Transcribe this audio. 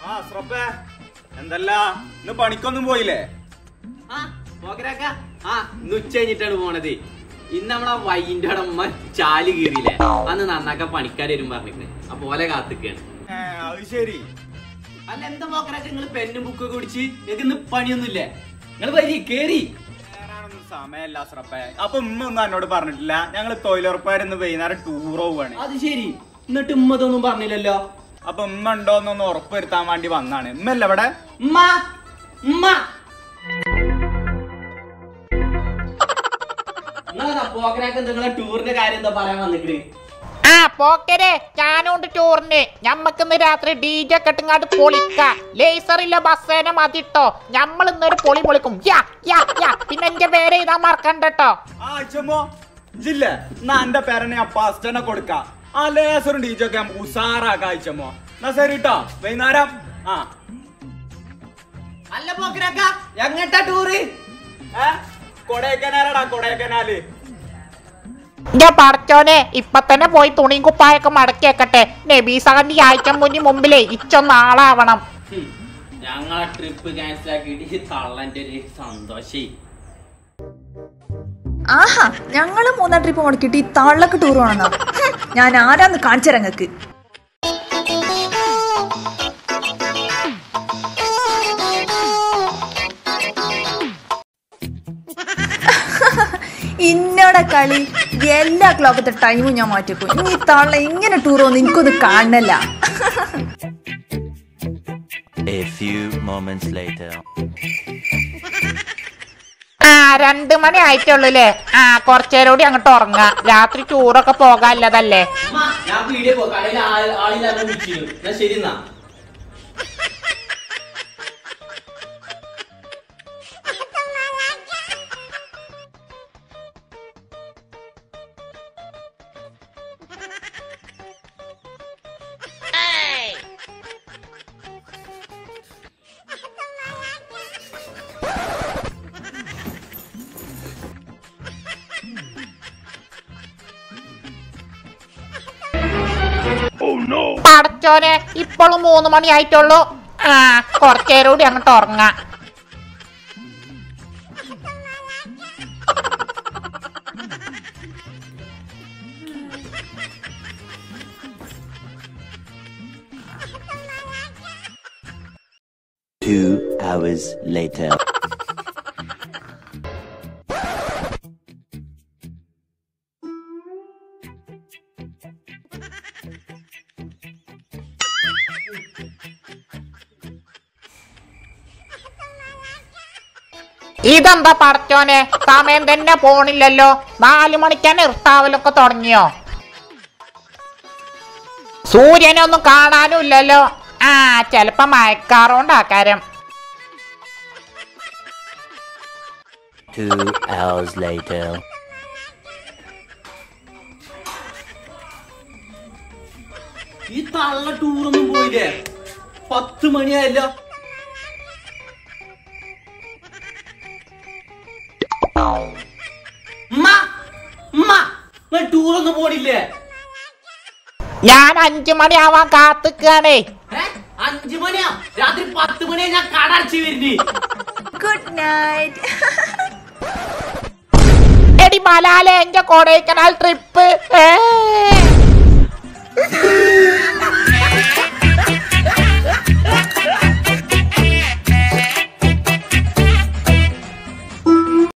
ആ അസ്രപ്പേ എന്തല്ല ഇന്ന് പണിക്കൊന്നും പോയില്ലേ ആ പോക്കരാക്ക ആ ഇന്ന് ഉച്ച കഴിഞ്ഞിട്ടാണ് പോണത് ഇന്ന് നമ്മളെ വൈകിന്റെ അവിടെ ഉമ്മ ചാല് കീറിയില്ലേ അന്ന് നന്നാക്കാൻ പണിക്കാർ വരും പറഞ്ഞിട്ട് അപ്പൊ ഓലെ കാത്തിക്കാണ് ഏ, അത് ശരി അല്ല എന്താ പോക്കരാക്ക നിങ്ങൾ പെന്നും ബുക്കൊക്കെ കുടിച്ച് നിങ്ങൾക്ക് ഇന്ന് പണിയൊന്നുമില്ലേ നിങ്ങൾ വരി കേറി കേറാനൊന്നും സമയമല്ല അസ്രപ്പേ അപ്പൊ ഉമ്മ ഒന്നും എന്നോട് പറഞ്ഞിട്ടില്ല ഞങ്ങള് തൊഴിലുറപ്പായിരുന്നു വൈകുന്നേരം ടൂർ പോവാണ് അത് ശരി എന്നിട്ട് ഉമ്മ ഇതൊന്നും പറഞ്ഞില്ലല്ലോ അപ്പൊ ഉമ്മ ഉണ്ടോന്നൊന്ന് ഉറപ്പ് വരുത്താൻ വേണ്ടി വന്നാണ് ഉമ്മല്ല ഇവിടെ ഉമ്മ ഉമ്മ നിങ്ങളെന്താ പോക്കരാക്ക നിങ്ങളെ ടൂറിന്റെ കാര്യം എന്താ പറയാൻ വന്നിട്ട് ആ പോക്കരെ ഞാനുണ്ട് ടൂറിന് ഞമ്മക്കിന്ന് രാത്രി ഡി ജെ കെട്ടിങ്ങാണ്ട് പൊളിക്ക ലേസറില്ല ബസ്സേന മതിട്ടോ ഞമ്മൾ ഇന്നൊരു പൊളി പൊളിക്കും യാ യാ യാ പിന്നെ എന്റെ പേര് ഇതാ മറക്കണ്ടട്ടോ ആ അച്ഛമ്മോ ജില്ല എന്നാ എന്റെ പേരനെ ഞാൻ ഫസ്റ്റ് കൊടുക്ക ആ ലേസറും ഡീജൊക്കെ നമുക്ക് ഉസാറാക്കാം അയച്ചമ്മോ എന്നാ ശരി കേട്ടോ വൈകുന്നേരം ആ അല്ല പോക്കരാക്ക എങ്ങട്ടാ ടൂറ് ഏ കൊടൈക്കനാലടാ കൊടൈക്കനാല് എന്റെ പടച്ചോനെ ഇപ്പൊ തന്നെ പോയി തുണിയും കുപ്പായൊക്കെ മടക്കി വെക്കട്ടെ നബീസാന്റെ ആഴ്ച മുന്നിൽ മുമ്പിലേ ഇച്ചൊന്ന് ആളാവണം ഹും, ഞങ്ങളെ ട്രിപ്പ് ക്യാൻസൽ ആക്കിയിട്ട് തള്ളന്റെ ഒരു സന്തോഷേ ആഹാ ഞങ്ങള് മൂന്നാം ട്രിപ്പ് മുടക്കിട്ട് ഈ തള്ളക്ക് ടൂർ പോണെന്നാ ഹും, ഞാൻ ആരാന്ന് കാണിച്ചരങ്ങക്ക് ഇന്നോടെ കളി എല്ലാ ക്ലോക്കത്തെ ടൈമും ഞാൻ മാറ്റിക്കും ഇനി ഈ തള്ള ഇങ്ങനെ ടൂർ വന്ന് എനിക്കൊന്നും കാണണല്ല A few moments later. ആ രണ്ട് മണി ആയിട്ടുള്ളൂല്ലേ ആ കുറച്ചേരം കൂടി അങ്ങോട്ട് ഉറങ്ങാം രാത്രി ടൂറൊക്കെ പോകാനുള്ളതല്ലേ അമ്മ, ഞാൻ വീഡിയോ പോ കടയിൽ ആൾ- ആളില്ലാതെ വിളിച്ചിരുന്നു എന്നാ ശരി എന്നാ പടച്ചോനെ ഇപ്പോഴും മൂന്ന് മണി ആയിട്ടുള്ളൂ ആ കുറച്ചേരം കൂടി അങ്ങോട്ട് ഉറങ്ങാം Two hours later. ഇതെന്താ പടച്ചോനെ സമയം തന്നെ പോണില്ലല്ലോ നാലു മണിക്കാണ് ഇർട്ടാവലൊക്കെ തുടങ്ങിയോ സൂര്യനൊന്നും കാണാനും ഇല്ലല്ലോ ആ ചെലപ്പോ മയക്കാറുണ്ടാക്കാരം Two hours later. ഈ തള്ള ടൂറൊന്നും പോയില്ലേ പത്ത് മണിയായല്ലോ ഉമ്മ, ഉമ്മ, നിങ്ങൾ ടൂറൊന്നും പോണില്ലേ ഞാൻ അഞ്ചു മണിയാവാൻ കാത്തുക്കാണേ ഏ? അഞ്ച് മണിയാ രാത്രി പത്ത് മണിയാ ഞാൻ കടടച്ച് വരുന്നേ ഗുഡ് നൈറ്റ് എടി മലാലെ എന്റെ കൊടൈക്കനാൽ ട്രിപ്പ് ഏ